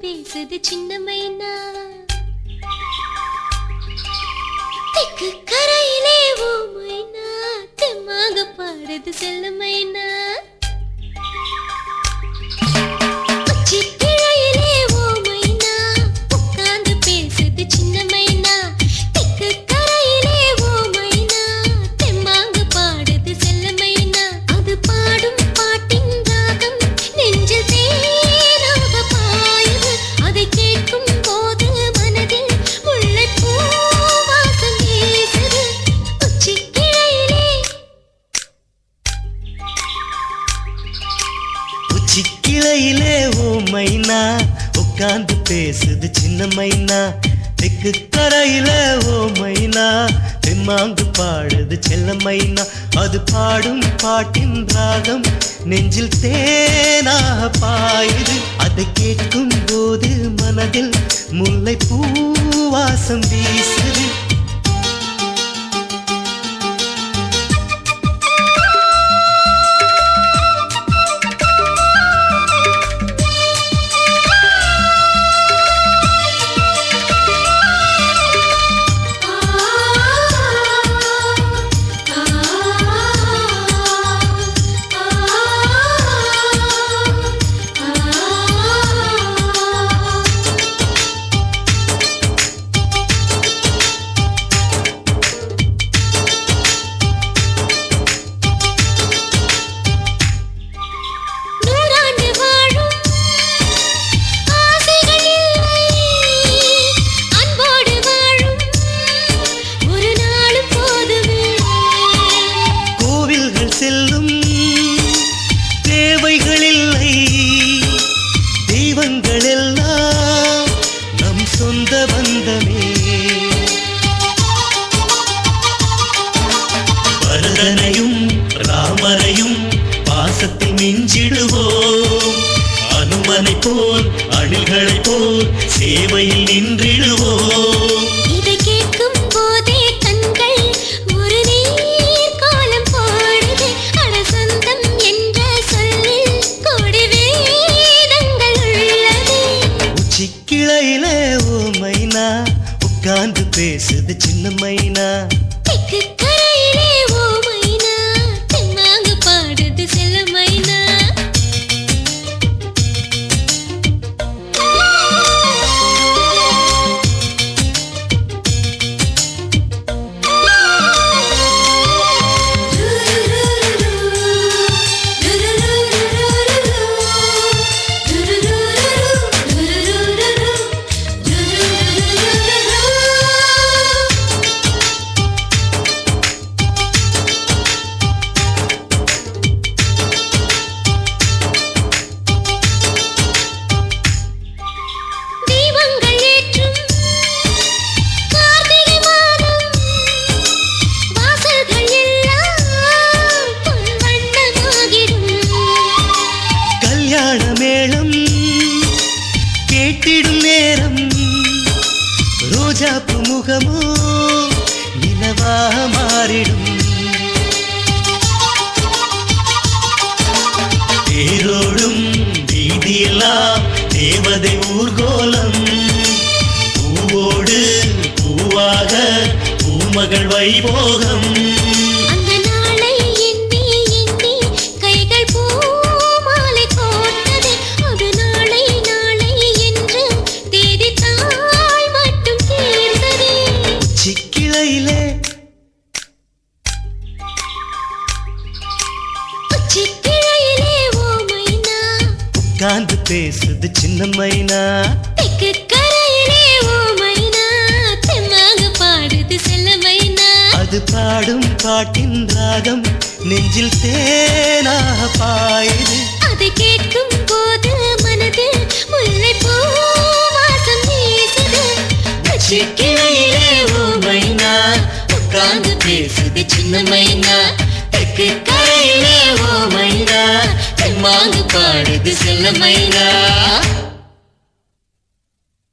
பேசுது சின்ன மைனா தெக்கு கரையிலே ஓ மைனா தெம்மாக பாடுது செல்ல மைனா உச்சி கிளையிலே ஓ மைனா உட்கார்ந்து பேசுது சின்ன மைனா தெக்கு கரையிலே ஓ மைனா தெம்மாக பாடுது செல்ல மைனா அது பாடும் பாட்டின் ராகம் நெஞ்சில் தேனாக பாயுது அதை கேட்கும் போது மனதில் முல்லைப்பூ வாசம் வீசுது உச்சி கிளையிலே உச்சி கிளையிலே ஓ மைனா உட்கார்ந்து பேசுது சின்ன மைனா தெக்கு கரையில ஓ மைனா தெம்மாங்கு பாடுது செல்ல மைனா அது பாடும் பாட்டின் ராகம் நெஞ்சில் தேனாக பாயுது அதை கேட்கும் போது மனதில் முல்லை பூவாசம் வீசுது நூறாண்டு வாழும் ஆசைகள் இல்லை அன்போடு வாழும் ஒரு நாளும் போதுமே கோவில்கள் செல்லும் தேவைகள் இல்லை தெய்வங்கள் எல்லாம் நம் சொந்த பந்தமே பரதனையும் ராமரையும் பாசத்தில் மிஞ்சிடுவோம் அனுமனை போல் அணில்களைப் போல் சேவையில் நின்றிடுவோம் இதை கேட்கும் போதே கண்கள் ஒரு நீர் காலம் பாடுது அடசந்தம் என்ற சொல்லில் கோடி வேதங்கள் உள்ளது உச்சி கிளையிலே ஓ மைனா உட்கார்ந்து பேசுது சின்ன மைனா தெக்கு கரையிலே ஓ மைனா தென்னாங்க பாடுது செல்ல மைனா தீபங்கள் ஏற்றும் கார்த்திகை மாதம் வாசல்கள் எல்லாம் பொன் வண்ணமாகிடும் கல்யாண மேளம் கேட்டிடும் நேரம் ரோஜாப்பு முகமோ நிலவாக மாறிடும் தேரோடும் வீதியெல்லாம் தேவதை ஊர்கோலம் பூவோடு பூவாக பூமகள் வைபோகம் அந்த நாளை எண்ணி எண்ணி கைகள் பூமாலை கோர்த்தது அது நாளை நாளை என்று தேதி தாள் மட்டும் தேர்ந்ததே சிக்கிளையிலே உச்சிக்கிளையிலே ஓ மைனா உட்கார்ந்து பேசுது சின்ன மைனா தெக்கு கரையிலே ஓ மைனா தெம்மாக பாடுது செல்ல மைனா அது பாடும் பாட்டின் ராகம் நெஞ்சில் தேனாக பாயுது அதை கேட்கும் போது மனதில் முல்லைப்பூ வாசம் வீசுது சிக்கிளையிலே ஓ மைனா உட்கார்ந்து பேசுது சின்ன மைனா தெற்கு கரையிலே ஓ மைனா தெம்மாங்கு பாடுது செல்ல மைனா